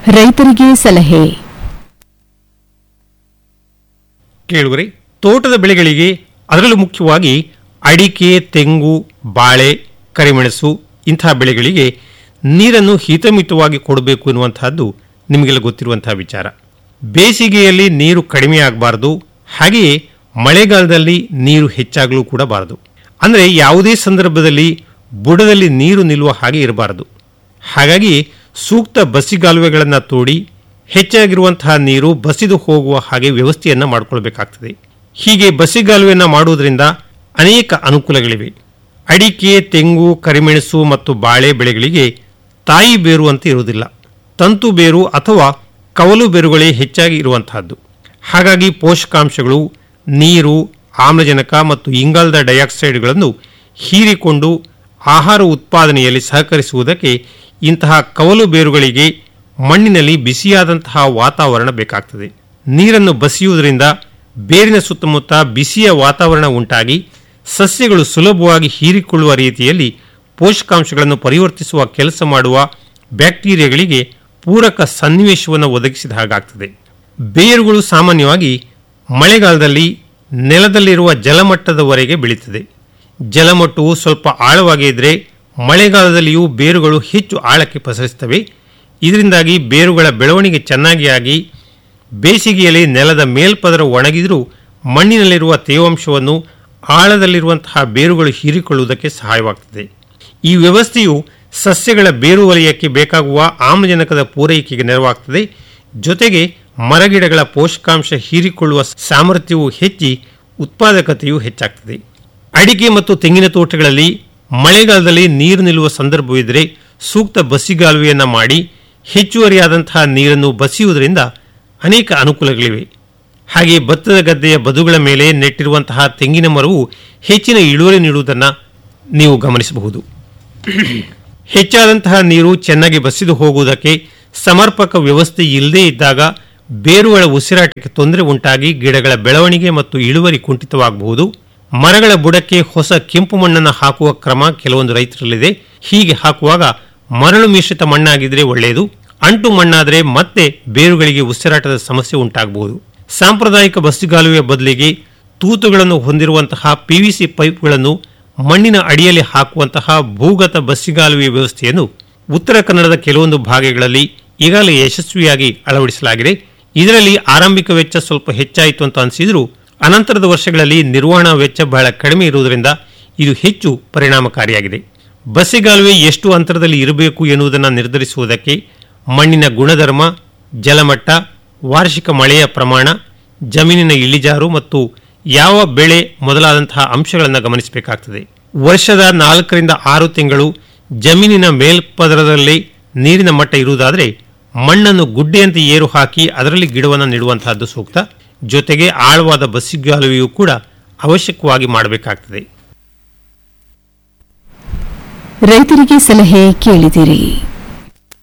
ರೈತರಿಗೆ ಸಲಹೆ ಕೇಳುವರೆ ತೋಟದ ಬೆಳೆಗಳಿಗೆ ಅದರಲ್ಲೂ ಮುಖ್ಯವಾಗಿ ಅಡಿಕೆ ತೆಂಗು ಬಾಳೆ ಕರಿಮೆಣಸು ಇಂತಹ ಬೆಳೆಗಳಿಗೆ ನೀರನ್ನು ಹಿತಮಿತವಾಗಿ ಕೊಡಬೇಕು ಎನ್ನುವಂತಹದ್ದು ನಿಮಗೆಲ್ಲ ಗೊತ್ತಿರುವಂತಹ ವಿಚಾರ ಬೇಸಿಗೆಯಲ್ಲಿ ನೀರು ಕಡಿಮೆ ಆಗಬಾರ್ದು ಹಾಗೆಯೇ ಮಳೆಗಾಲದಲ್ಲಿ ನೀರು ಹೆಚ್ಚಾಗಲೂ ಕೂಡ ಬಾರದು ಅಂದರೆ ಯಾವುದೇ ಸಂದರ್ಭದಲ್ಲಿ ಬುಡದಲ್ಲಿ ನೀರು ನಿಲ್ಲುವ ಹಾಗೆ ಇರಬಾರದು ಹಾಗಾಗಿ ಸೂಕ್ತ ಬಸಿಗಾಲುವೆಗಳನ್ನು ತೋಡಿ ಹೆಚ್ಚಾಗಿರುವಂತಹ ನೀರು ಬಸಿದು ಹೋಗುವ ಹಾಗೆ ವ್ಯವಸ್ಥೆಯನ್ನು ಮಾಡಿಕೊಳ್ಬೇಕಾಗ್ತದೆ ಹೀಗೆ ಬಸಿಗಾಲುವೆಯನ್ನು ಮಾಡುವುದರಿಂದ ಅನೇಕ ಅನುಕೂಲಗಳಿವೆ ಅಡಿಕೆ ತೆಂಗು ಕರಿಮೆಣಸು ಮತ್ತು ಬಾಳೆ ಬೆಳೆಗಳಿಗೆ ತಾಯಿ ಬೇರು ಅಂತ ಇರುವುದಿಲ್ಲ ತಂತು ಬೇರು ಅಥವಾ ಕವಲು ಬೇರುಗಳೇ ಹೆಚ್ಚಾಗಿ ಇರುವಂತಹದ್ದು ಹಾಗಾಗಿ ಪೋಷಕಾಂಶಗಳು ನೀರು ಆಮ್ಲಜನಕ ಮತ್ತು ಇಂಗಾಲದ ಡೈಆಕ್ಸೈಡ್ಗಳನ್ನು ಹೀರಿಕೊಂಡು ಆಹಾರ ಉತ್ಪಾದನೆಯಲ್ಲಿ ಸಹಕರಿಸುವುದಕ್ಕೆ ಇಂತಹ ಕವಲು ಬೇರುಗಳಿಗೆ ಮಣ್ಣಿನಲ್ಲಿ ಬಿಸಿಯಾದಂತಹ ವಾತಾವರಣ ಬೇಕಾಗ್ತದೆ ನೀರನ್ನು ಬಸಿಯುವುದರಿಂದ ಬೇರಿನ ಸುತ್ತಮುತ್ತ ಬಿಸಿಯ ವಾತಾವರಣ ಉಂಟಾಗಿ ಸಸ್ಯಗಳು ಸುಲಭವಾಗಿ ಹೀರಿಕೊಳ್ಳುವ ರೀತಿಯಲ್ಲಿ ಪೋಷಕಾಂಶಗಳನ್ನು ಪರಿವರ್ತಿಸುವ ಕೆಲಸ ಮಾಡುವ ಬ್ಯಾಕ್ಟೀರಿಯಾಗಳಿಗೆ ಪೂರಕ ಸನ್ನಿವೇಶವನ್ನು ಒದಗಿಸಿದ ಹಾಗಾಗ್ತದೆ ಬೇರುಗಳು ಸಾಮಾನ್ಯವಾಗಿ ಮಳೆಗಾಲದಲ್ಲಿ ನೆಲದಲ್ಲಿರುವ ಜಲಮಟ್ಟದವರೆಗೆ ಬೆಳೀತದೆ ಜಲಮಟ್ಟವು ಸ್ವಲ್ಪ ಆಳವಾಗಿ ಇದ್ದರೆ ಮಳೆಗಾಲದಲ್ಲಿಯೂ ಬೇರುಗಳು ಹೆಚ್ಚು ಆಳಕ್ಕೆ ಪಸರಿಸ್ತವೆ ಇದರಿಂದಾಗಿ ಬೇರುಗಳ ಬೆಳವಣಿಗೆ ಚೆನ್ನಾಗಿ ಆಗಿ ಬೇಸಿಗೆಯಲ್ಲಿ ನೆಲದ ಮೇಲ್ಪದರ ಒಣಗಿದರೂ ಮಣ್ಣಿನಲ್ಲಿರುವ ತೇವಾಂಶವನ್ನು ಆಳದಲ್ಲಿರುವಂತಹ ಬೇರುಗಳು ಹೀರಿಕೊಳ್ಳುವುದಕ್ಕೆ ಸಹಾಯವಾಗ್ತದೆ ಈ ವ್ಯವಸ್ಥೆಯು ಸಸ್ಯಗಳ ಬೇರು ವಲಯಕ್ಕೆ ಬೇಕಾಗುವ ಆಮ್ಲಜನಕದ ಪೂರೈಕೆಗೆ ನೆರವಾಗ್ತದೆ ಜೊತೆಗೆ ಮರಗಿಡಗಳ ಪೋಷಕಾಂಶ ಹೀರಿಕೊಳ್ಳುವ ಸಾಮರ್ಥ್ಯವು ಹೆಚ್ಚಿ ಉತ್ಪಾದಕತೆಯೂ ಹೆಚ್ಚಾಗ್ತದೆ ಅಡಿಕೆ ಮತ್ತು ತೆಂಗಿನ ತೋಟಗಳಲ್ಲಿ ಮಳೆಗಾಲದಲ್ಲಿ ನೀರು ನಿಲ್ಲುವ ಸಂದರ್ಭವಿದ್ದರೆ ಸೂಕ್ತ ಬಸಿಗಾಲುವೆಯನ್ನು ಮಾಡಿ ಹೆಚ್ಚುವರಿಯಾದಂತಹ ನೀರನ್ನು ಬಸಿಯುವುದರಿಂದ ಅನೇಕ ಅನುಕೂಲಗಳಿವೆ ಹಾಗೆ ಭತ್ತದ ಗದ್ದೆಯ ಬದುಗಳ ಮೇಲೆ ನೆಟ್ಟಿರುವಂತಹ ತೆಂಗಿನ ಮರವು ಹೆಚ್ಚಿನ ಇಳುವರಿ ನೀಡುವುದನ್ನು ನೀವು ಗಮನಿಸಬಹುದು ಹೆಚ್ಚಾದಂತಹ ನೀರು ಚೆನ್ನಾಗಿ ಬಸಿದು ಹೋಗುವುದಕ್ಕೆ ಸಮರ್ಪಕ ವ್ಯವಸ್ಥೆ ಇಲ್ಲದೇ ಇದ್ದಾಗ ಬೇರುಗಳ ಉಸಿರಾಟಕ್ಕೆ ತೊಂದರೆ ಉಂಟಾಗಿ ಗಿಡಗಳ ಬೆಳವಣಿಗೆ ಮತ್ತು ಇಳುವರಿ ಕುಂಠಿತವಾಗಬಹುದು ಮರಗಳ ಬುಡಕ್ಕೆ ಹೊಸ ಕೆಂಪು ಮಣ್ಣನ್ನು ಹಾಕುವ ಕ್ರಮ ಕೆಲವೊಂದು ರೈತರಲ್ಲಿದೆ ಹೀಗೆ ಹಾಕುವಾಗ ಮರಳು ಮಿಶ್ರಿತ ಮಣ್ಣಾಗಿದ್ರೆ ಒಳ್ಳೆಯದು ಅಂಟು ಮಣ್ಣಾದರೆ ಮತ್ತೆ ಬೇರುಗಳಿಗೆ ಉಸಿರಾಟದ ಸಮಸ್ಯೆ ಉಂಟಾಗಬಹುದು ಸಾಂಪ್ರದಾಯಿಕ ಬಸ್ಸಿಗಾಲುವೆಯ ಬದಲಿಗೆ ತೂತುಗಳನ್ನು ಹೊಂದಿರುವಂತಹ ಪಿವಿಸಿ ಪೈಪ್ಗಳನ್ನು ಮಣ್ಣಿನ ಅಡಿಯಲ್ಲಿ ಹಾಕುವಂತಹ ಭೂಗತ ಬಸ್ಸಿಗಾಲುವೆ ವ್ಯವಸ್ಥೆಯನ್ನು ಉತ್ತರ ಕನ್ನಡದ ಕೆಲವೊಂದು ಭಾಗಗಳಲ್ಲಿ ಈಗಾಗಲೇ ಯಶಸ್ವಿಯಾಗಿ ಅಳವಡಿಸಲಾಗಿದೆ ಇದರಲ್ಲಿ ಆರಂಭಿಕ ವೆಚ್ಚ ಸ್ವಲ್ಪ ಹೆಚ್ಚಾಯಿತು ಅಂತ ಅನಿಸಿದರೂ ಅನಂತರದ ವರ್ಷಗಳಲ್ಲಿ ನಿರ್ವಹಣಾ ವೆಚ್ಚ ಬಹಳ ಕಡಿಮೆ ಇರುವುದರಿಂದ ಇದು ಹೆಚ್ಚು ಪರಿಣಾಮಕಾರಿಯಾಗಿದೆ ಬಸ್ಸಿಗಾಲುವೆ ಎಷ್ಟು ಅಂತರದಲ್ಲಿ ಇರಬೇಕು ಎನ್ನುವುದನ್ನು ನಿರ್ಧರಿಸುವುದಕ್ಕೆ ಮಣ್ಣಿನ ಗುಣಧರ್ಮ ಜಲಮಟ್ಟ ವಾರ್ಷಿಕ ಮಳೆಯ ಪ್ರಮಾಣ ಜಮೀನಿನ ಇಳಿಜಾರು ಮತ್ತು ಯಾವ ಬೆಳೆ ಮೊದಲಾದಂತಹ ಅಂಶಗಳನ್ನು ಗಮನಿಸಬೇಕಾಗ್ತದೆ ವರ್ಷದ ನಾಲ್ಕರಿಂದ ಆರು ತಿಂಗಳು ಜಮೀನಿನ ಮೇಲ್ಪದರದಲ್ಲಿ ನೀರಿನ ಮಟ್ಟ ಇರುವುದಾದರೆ ಮಣ್ಣನ್ನು ಗುಡ್ಡೆಯಂತೆ ಏರು ಹಾಕಿ ಅದರಲ್ಲಿ ಗಿಡವನ್ನು ನೆಡುವಂತಹದ್ದು ಸೂಕ್ತ ಜೊತೆಗೆ ಆಳವಾದ ಬಸ್ಸಿಗಾಲುವೆಯೂ ಕೂಡ ಅವಶ್ಯಕವಾಗಿ ಮಾಡಬೇಕಾಗ್ತದೆ ರೈತರಿಗೆ ಸಲಹೆ ಕೇಳಿದಿರಿ